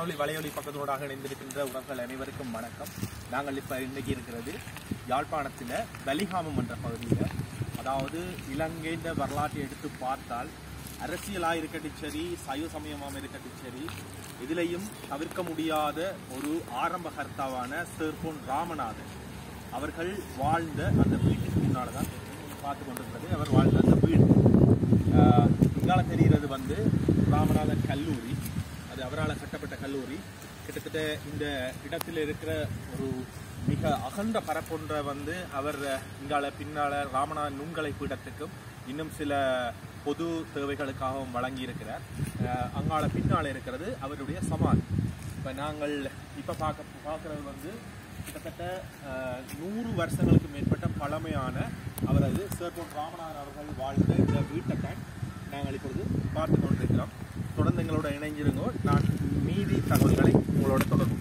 வானொலி வலையொலி பக்கத்தோடாக இணைந்திருக்கின்ற உறவுகள் அனைவருக்கும் வணக்கம் நாங்கள் இப்போ இன்னைக்கு இருக்கிறது யாழ்ப்பாணத்தில் பலிகாமம் என்ற பகுதியில் அதாவது இலங்கையின் வரலாற்றை எடுத்து பார்த்தால் அரசியலாக இருக்கட்டும் சரி சைவ சமயமாக இருக்கட்டும் சரி இதிலையும் தவிர்க்க முடியாத ஒரு ஆரம்ப கர்த்தாவான சேர்போன் ராமநாதன் அவர்கள் வாழ்ந்த அந்த வீட்டுக்கு முன்னால் தான் பார்த்து கொண்டிருக்கிறது அவர் வாழ்ந்த அந்த வீடு ஆஹ் இங்கால தெரிகிறது வந்து ராமநாதன் கல்லூரி அது அவரால் கட்டப்பட்ட கல்லூரி கிட்டத்தட்ட இந்த இடத்தில் இருக்கிற ஒரு மிக அகன்ற பரப்பொன்றை வந்து அவர் இங்கால பின்னால ராமநாதன் நுண்கலை பீடத்துக்கும் இன்னும் சில பொது தேவைகளுக்காகவும் வழங்கியிருக்கிறார் ஆஹ் அங்கால பின்னால் இருக்கிறது அவருடைய சமாதி இப்போ நாங்கள் இப்போ பார்க்க பார்க்குறது வந்து கிட்டத்தட்ட ஆஹ், நூறு வருஷங்களுக்கு மேற்பட்ட பழமையான அவரது சேர்போன் ராமநாதன் அவர்கள் வாழ்ந்த இந்த வீட்டைத்தான் நாங்கள் இப்பொழுது பார்த்து கொண்டிருக்கிறோம் தொடர்ந்து எங்களோட இணைஞ்சிருங்கோ நான் மீதி தகவல்களை உங்களோட தொடர்பு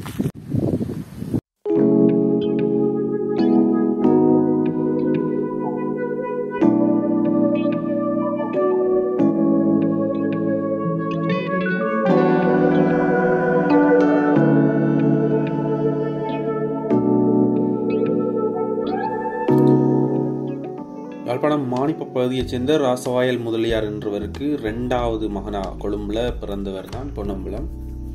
யாழ்ப்பாணம் மாணிப்ப பகுதியைச் சேர்ந்த ராசவாயல் முதலியார் என்றவருக்கு ரெண்டாவது மகனா கொழும்புல பிறந்தவர் தான் பொன்னம்பலம்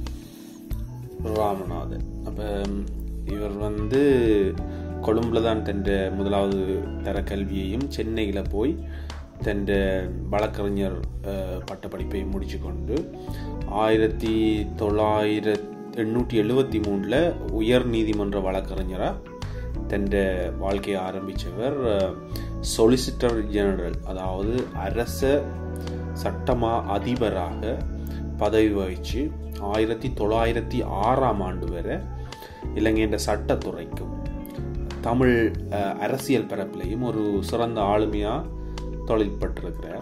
ராமநாதன் அப்ப இவர் வந்து கொழும்புல தான் தன் முதலாவது தர கல்வியையும் சென்னையில போய் தன் வழக்கறிஞர் அஹ், பட்டப்படிப்பை முடிச்சு கொண்டு ஆயிரத்தி தொள்ளாயிரத்தி எண்ணூற்றி எழுபத்தி மூணில் உயர் நீதிமன்ற வழக்கறிஞராக தன் வாழ்க்கையை ஆரம்பித்தவர் சொலிசிட்டர் ஜெனரல் அதாவது அரச சட்டமா அதிபராக பதவி வகித்து ஆயிரத்தி தொள்ளாயிரத்தி ஆறாம் ஆண்டு வரை இலங்கையின் சட்டத்துறைக்கும் தமிழ் அஹ், அரசியல் பரப்பிலையும் ஒரு சிறந்த ஆளுமையாக தொழில்பட்டிருக்கிறார்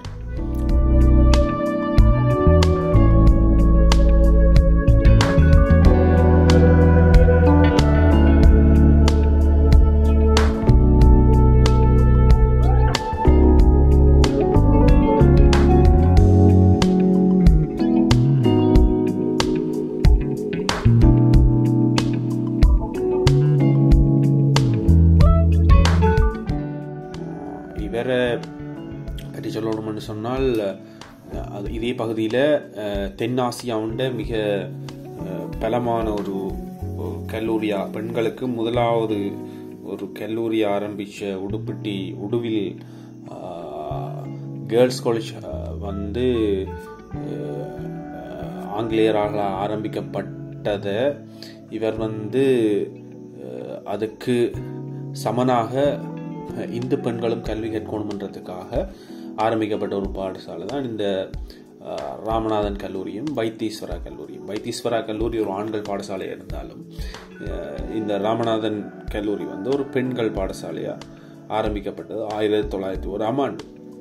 இவரை பற்றி சொல்லணும்னு சொன்னால் அஹ், அது இதே பகுதியில் தென்னாசியாவுண்ட மிக அஹ், பலமான ஒரு ஒரு கல்லூரியா பெண்களுக்கு முதலாவது ஒரு கல்லூரி ஆரம்பித்த உடுப்பிட்டி உடுவில் கேர்ள்ஸ் காலேஜ் வந்து அஹ், ஆங்கிலேயராக ஆரம்பிக்கப்பட்டதை இவர் வந்து அஹ், அதுக்கு சமனாக அஹ், இந்து பெண்களும் கல்வி கற்கணுமன்றதுக்காக ஆரம்பிக்கப்பட்ட ஒரு பாடசாலை தான் இந்த அஹ், ராமநாதன் கல்லூரியும் வைத்தீஸ்வரா கல்லூரியும் வைத்தீஸ்வரா கல்லூரி ஒரு ஆண்கள் பாடசாலை இருந்தாலும் அஹ், இந்த ராமநாதன் கல்லூரி வந்து ஒரு பெண்கள் பாடசாலையாக ஆரம்பிக்கப்பட்டது ஆயிரத்தி தொள்ளாயிரத்தி ஓராம் ஆண்டு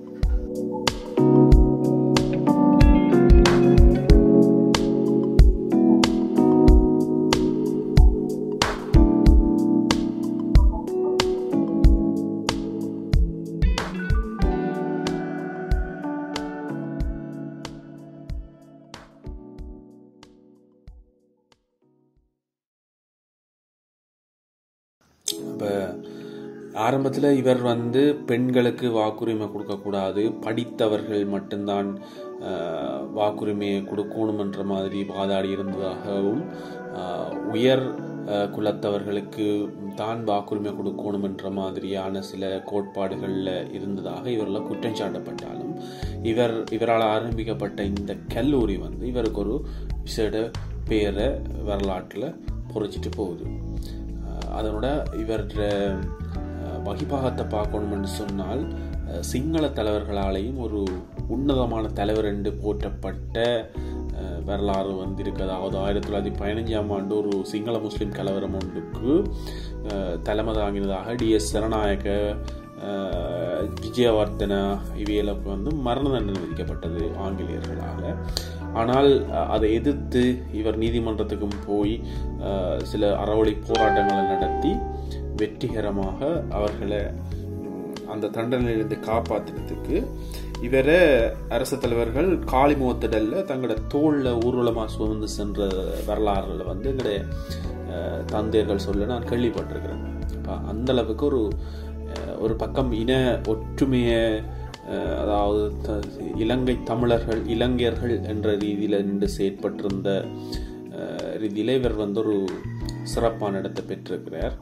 இப்போ ஆரம்பத்தில் இவர் வந்து பெண்களுக்கு வாக்குரிமை கொடுக்கக்கூடாது படித்தவர்கள் மட்டும்தான் ஆஹ், வாக்குரிமையை கொடுக்கணுமன்ற மாதிரி வாதாடி இருந்ததாகவும் ஆஹ், உயர் ஆஹ், குலத்தவர்களுக்கு தான் வாக்குரிமை கொடுக்கணும் என்ற மாதிரியான சில கோட்பாடுகளில் இருந்ததாக இவரெல்லாம் குற்றம் சாட்டப்பட்டாலும் இவர் இவரால் ஆரம்பிக்கப்பட்ட இந்த கல்லூரி வந்து இவருக்கு ஒரு விசேட பேரை வரலாற்றில் பொறிச்சிட்டு போகுது அஹ் அதனோட இவர் அஹ், வகிபாகத்தை பார்க்கணும்னு சொன்னால் அஹ், சிங்கள தலைவர்களாலேயும் ஒரு உன்னதமான தலைவர் என்று போற்றப்பட்ட அஹ், வரலாறு வந்திருக்கு அதாவது ஆயிரத்தி தொள்ளாயிரத்தி பதினஞ்சாம் ஆண்டு ஒரு சிங்கள முஸ்லிம் கலவரம் ஒன்றுக்கு அஹ், தலைமை தாங்கினதாக டிஎஸ் சரணாயக்க அஹ், விஜயவர்தனா இவைகளுக்கு வந்து மரண தண்டனை விதிக்கப்பட்டது ஆங்கிலேயர்களால் ஆனால் அஹ், அதை எதிர்த்து இவர் நீதிமன்றத்துக்கும் போய் அஹ், சில அறவழி போராட்டங்களை நடத்தி வெற்றிகரமாக அவர்களை உம், அந்த தண்டனையிலிருந்து காப்பாற்றுறதுக்கு இவரை அரசு தலைவர்கள் காளிமுகத்திடல்ல தங்களோட தோல்ல ஊர்வலமாக சுமந்து சென்ற வரலாறுகளை வந்து எங்களுடைய அஹ், தந்தையர்கள் சொல்ல நான் கேள்விப்பட்டிருக்கிறேன் அப்ப அந்த அளவுக்கு ஒரு அஹ், ஒரு பக்கம் இன ஒற்றுமையை அஹ், அதாவது த- இலங்கை தமிழர்கள் இலங்கையர்கள் என்ற ரீதியில் நின்று செயற்பட்டிருந்த அஹ், ரீதியில இவர் வந்து ஒரு சிறப்பான இடத்தை பெற்றிருக்கிறார்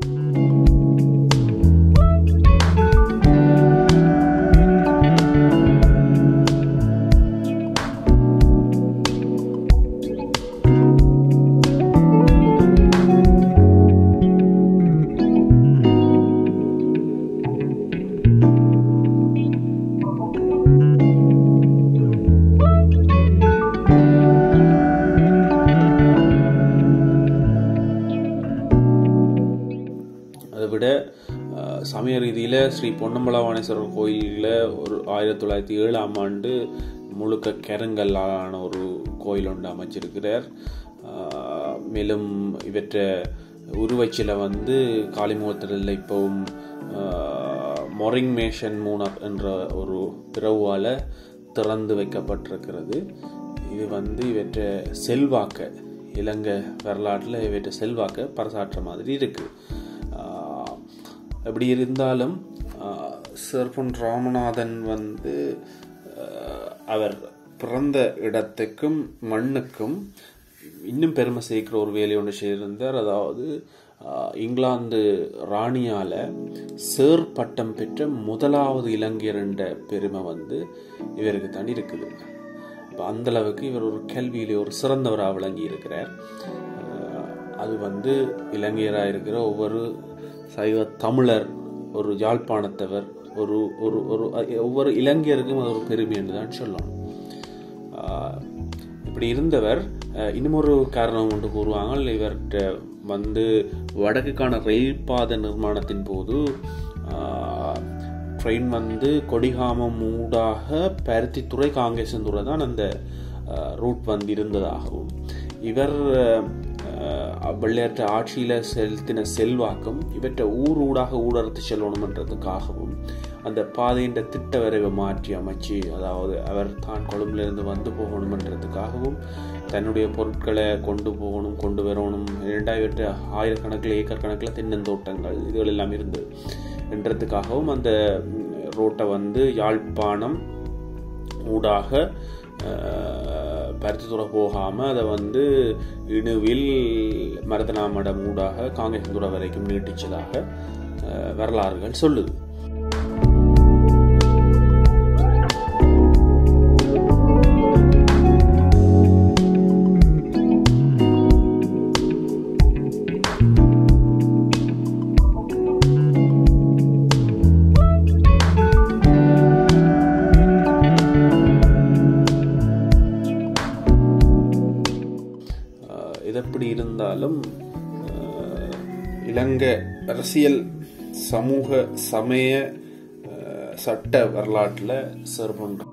அதை விட அஹ், சமய ரீதியில் ஸ்ரீ பொன்னம்பலவாணேஸ்வரர் கோயிலில் ஒரு ஆயிரத்தி தொள்ளாயிரத்தி ஏழாம் ஆண்டு முழுக்க கருங்கல்லான ஒரு கோயில் ஒன்று அமைச்சிருக்கிறார் அஹ், மேலும் இவற்றை உருவச்சில வந்து காளிமுகத்திடலில் இப்போவும் அஹ், மொரிங் மேஷன் மூனர் என்ற ஒரு பிறவால் திறந்து வைக்கப்பட்டிருக்கிறது இது வந்து இவற்றை செல்வாக்க இலங்கை வரலாற்றில் இவற்றை செல்வாக்க பறைசாற்ற மாதிரி இருக்கு ஆஹ் எப்படி இருந்தாலும் ஆஹ் சர் பொன் ராமநாதன் வந்து ஆஹ் அவர் பிறந்த இடத்துக்கும் மண்ணுக்கும் இன்னும் பெருமை சேர்க்கிற ஒரு வேலை ஒன்று செய்திருந்தார் அதாவது ஆஹ் இங்கிலாந்து ராணியால சேர் பட்டம் பெற்ற முதலாவது இலங்கையர் என்ற பெருமை வந்து இவருக்கு தான் இருக்குது அப்போ அந்த அளவுக்கு இவர் ஒரு கல்வியிலே ஒரு சிறந்தவராக விளங்கி இருக்கிறார் அஹ் அது வந்து இலங்கையராக இருக்கிற ஒவ்வொரு சைவ தமிழர் ஒரு யாழ்ப்பாணத்தவர் ஒரு ஒரு ஒரு ஒவ்வொரு இலங்கையருக்கும் அது ஒரு பெருமை என்று தான் சொல்லணும் ஆஹ் இப்படி இருந்தவர் அஹ் இன்னுமொரு காரணம் ஒன்று கூறுவாங்க இவர்கிட்ட வந்து வடக்குக்கான ரயில் பாதை நிர்மாணத்தின் போது ட்ரெயின் வந்து கொடிகாமம் ஊடாக பருத்தித்துறை காங்கேசந்துறை தான் அந்த ரூட் வந்து இருந்ததாகவும் இவர் அஹ், வெள்ளையற்ற ஆட்சியில செலுத்தின செல்வாக்கும் இவற்றை ஊர் ஊடாக ஊடறுத்து செல்லணும்ன்றதுக்காகவும் அந்த பாதையின் திட்ட வரைவை மாற்றி அமைச்சு அதாவது அவர் தான் கொழும்புலேருந்து வந்து போகணுமன்றதுக்காகவும் தன்னுடைய பொருட்களை கொண்டு போகணும் கொண்டு வரணும் இரண்டாயிரத்து ஆயிரக்கணக்கில் ஏக்கர் கணக்கில் தென்னந்தோட்டங்கள் இதுகள் எல்லாம் இருந்தது என்றதுக்காகவும் அந்த ரோட்டை வந்து யாழ்ப்பாணம் ஊடாக அஹ், பருத்தித்துறை போகாமல் அதை வந்து இணுவில் மருதனாமடம் ஊடாக காங்கேசந்துறை வரைக்கும் நீட்டிச்சதாக அஹ், வரலாறுகள் சொல்லுது அஹ், இது எப்படி இருந்தாலும் அஹ், இலங்கை அரசியல் சமூக சமய அஹ், சட்ட வரலாற்றில் சிறப்புண்டு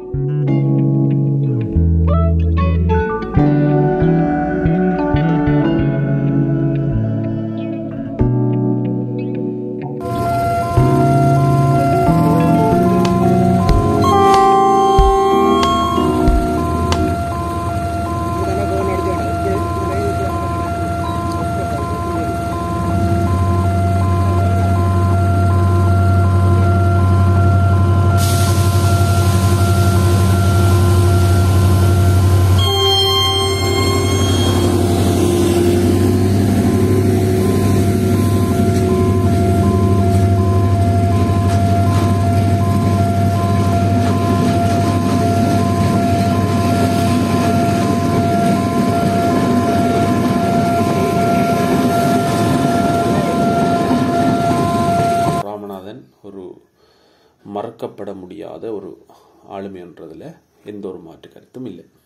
ராமநாதன் ஒரு மறக்கப்பட முடியாத ஒரு ஆளுமை என்றதில் எந்த ஒரு மாற்று கருத்தும் இல்லை